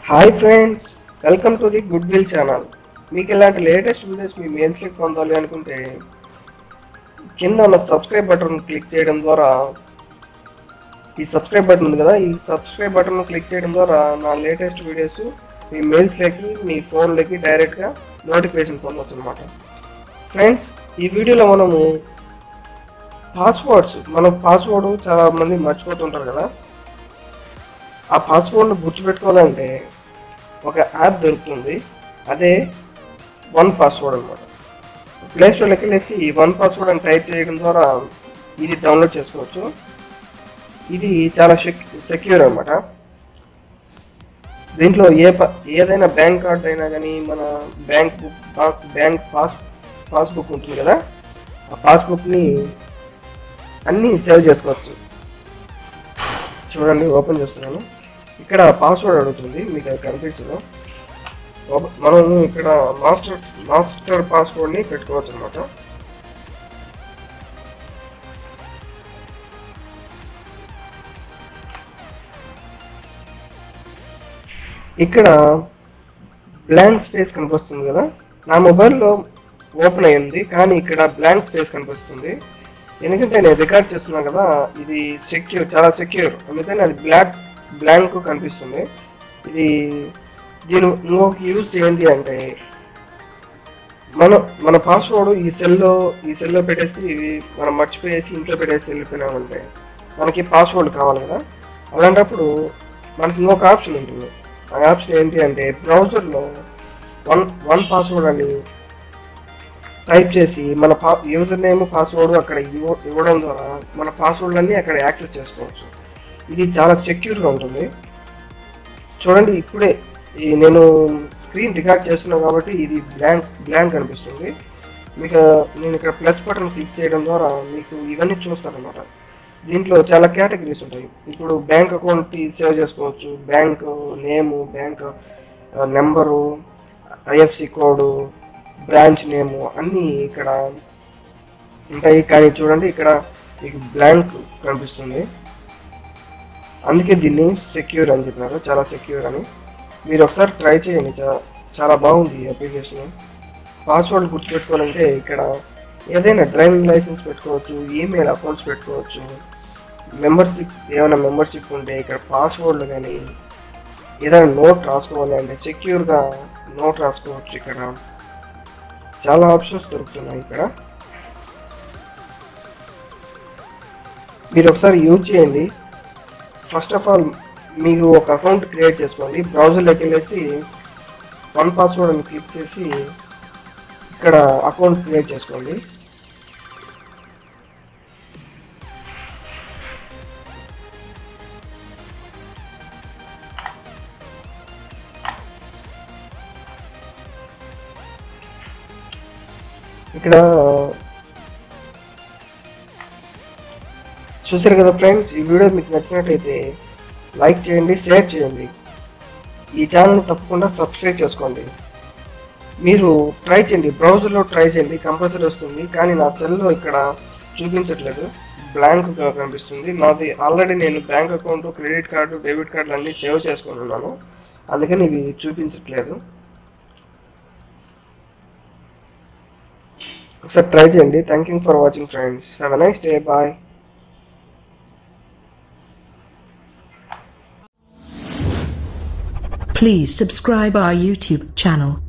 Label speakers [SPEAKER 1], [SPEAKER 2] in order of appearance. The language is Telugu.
[SPEAKER 1] Hi friends welcome to the goodwill channel మీకు ఇలాంటి లేటెస్ట్ వీడియోస్ మీ మెయిల్స్కి పొందాలి అనుకుంటే కింద ఉన్న సబ్స్క్రైబ్ బటన్ క్లిక్ చేయడం ద్వారా ఈ సబ్స్క్రైబ్ బటన్ ఉంది కదా ఈ సబ్స్క్రైబ్ బటన్ క్లిక్ చేయడం ద్వారా నా లేటెస్ట్ వీడియోస్ మీ మెయిల్స్లోకి మీ ఫోన్లోకి డైరెక్ట్గా నోటిఫికేషన్ పొందవచ్చు అనమాట ఫ్రెండ్స్ ఈ వీడియోలో మనము పాస్వర్డ్స్ మన పాస్వర్డ్ చాలా మంది మర్చిపోతుంటారు కదా ఆ పాస్వర్డ్ను గుర్తుపెట్టుకోవాలంటే ఒక యాప్ దొరుకుతుంది అదే వన్ పాస్వర్డ్ అనమాట ప్లే స్టోర్లోకి వెళ్ళేసి వన్ పాస్వర్డ్ అని టైప్ చేయడం ద్వారా ఇది డౌన్లోడ్ చేసుకోవచ్చు ఇది చాలా సెక్యూర్ అనమాట దీంట్లో ఏ ప ఏదైనా బ్యాంక్ కార్డ్ అయినా కానీ మన bank book bank pass passbook ఉంటుంది కదా ఆ పాస్బుక్ని అన్నీ సేవ్ చేసుకోవచ్చు చూడండి ఓపెన్ చేస్తున్నాను ఇక్కడ పాస్వర్డ్ అడుగుతుంది మీకు అది కనిపించదు ఓపె- మనం ఇక్కడ మాస్టర్ మాస్టర్ పాస్వర్డ్ని పెట్టుకోవచ్చు అనమాట ఇక్కడ బ్లాంక్ స్పేస్ కనిపిస్తుంది కదా నా మొబైల్లో ఓపెన్ అయ్యింది కానీ ఇక్కడ బ్లాంక్ స్పేస్ కనిపిస్తుంది ఎందుకంటే నేను రికార్డ్ చేస్తున్నాను కదా ఇది సెక్యూర్ చాలా సెక్యూర్ అందుకని అది బ్లాక్ బ్లాంక్ కనిపిస్తుంది ఇది దీని ఇంకొక యూజ్ ఏంటి అంటే మన మన పాస్వర్డ్ ఈ సెల్లో ఈ సెల్లో పెట్టేసి మనం మర్చిపోయేసి ఇంట్లో పెట్టేసి వెళ్ళిపోయినామంటే మనకి పాస్వర్డ్ కావాలి కదా అలాంటప్పుడు మనకి ఇంకొక ఆప్షన్ ఉంటుంది ఆ ఆప్షన్ ఏంటి అంటే బ్రౌజర్లో వన్ వన్ పాస్వర్డ్ అని టైప్ చేసి మన పా యూజర్ నేమ్ పాస్వర్డ్ అక్కడ ఇవ్వ- ఇవ్వడం ద్వారా మన పాస్వర్డ్లన్నీ అక్కడ యాక్సెస్ చేసుకోవచ్చు ఇది చాలా సెక్యూర్గా ఉంటుంది చూడండి ఇప్పుడే ఈ నేను స్క్రీన్ రికార్డ్ చేస్తున్నాను కాబట్టి ఇది బ్లాంక్ బ్లాంక్ అనిపిస్తుంది మీకు నేను ఇక్కడ ప్లస్ బటన్ క్లిక్ చేయడం ద్వారా మీకు ఇవన్నీ చూస్తారనమాట దీంట్లో చాలా కేటగిరీస్ ఉంటాయి ఇప్పుడు బ్యాంక్ అకౌంట్ సేవ్ చేసుకోవచ్చు bank name bank number IFC code branch name అన్నీ ఇక్కడ ఉంటాయి కానీ చూడండి ఇక్కడ మీకు బ్లాంక్ కనిపిస్తుంది అందుకే దీన్ని సెక్యూర్ అని చెప్పినారు చాలా సెక్యూర్ అని మీరు ఒకసారి ట్రై చేయండి చా- చాలా బాగుంది ఈ అప్లికేషన్ పాస్వర్డ్ గుర్తుపెట్టుకోవాలంటే ఇక్కడ ఏదైనా డ్రైవింగ్ లైసెన్స్ పెట్టుకోవచ్చు ఈమెయిల్ అకౌంట్స్ పెట్టుకోవచ్చు మెంబర్షిప్ ఏమైనా మెంబర్షిప్ ఉంటే ఇక్కడ పాస్వర్డ్లు కానీ ఏదైనా నోట్ రాసుకోవాలి అంటే సెక్యూర్గా నోట్ రాసుకోవచ్చు ఇక్కడ చాలా ఆప్షన్స్ దొరుకుతున్నాయి ఇక్కడ మీరు ఒకసారి యూజ్ చేయండి ఫస్ట్ ఆఫ్ ఆల్ మీకు ఒక అకౌంట్ క్రియేట్ చేసుకోండి బ్రౌజర్లోకి వెళ్ళేసి వన్ పాస్వర్డ్ అని క్లిక్ చేసి ఇక్కడ అకౌంట్ క్రియేట్ చేసుకోండి ఇక్కడ చూసారు కదా ఫ్రెండ్స్ ఈ వీడియో మీకు నచ్చినట్టయితే లైక్ చేయండి షేర్ చేయండి ఈ ఛానల్ తప్పకుండా సబ్స్క్రైబ్ చేసుకోండి మీరు ట్రై చేయండి బ్రౌజర్లో ట్రై చేయండి కంపల్సరీ వస్తుంది కానీ నా సెల్లో ఇక్కడ చూపించట్లేదు బ్లాంక్ కనిపిస్తుంది నాది ఆల్రెడీ నేను bank account credit card debit కార్డులు అన్నీ సేవ్ చేసుకొని ఉన్నాను అందుకని ఇవి చూపించట్లేదు ఒకసారి ట్రై చేయండి thank you for watching friends have a nice day bye
[SPEAKER 2] Please subscribe our YouTube channel.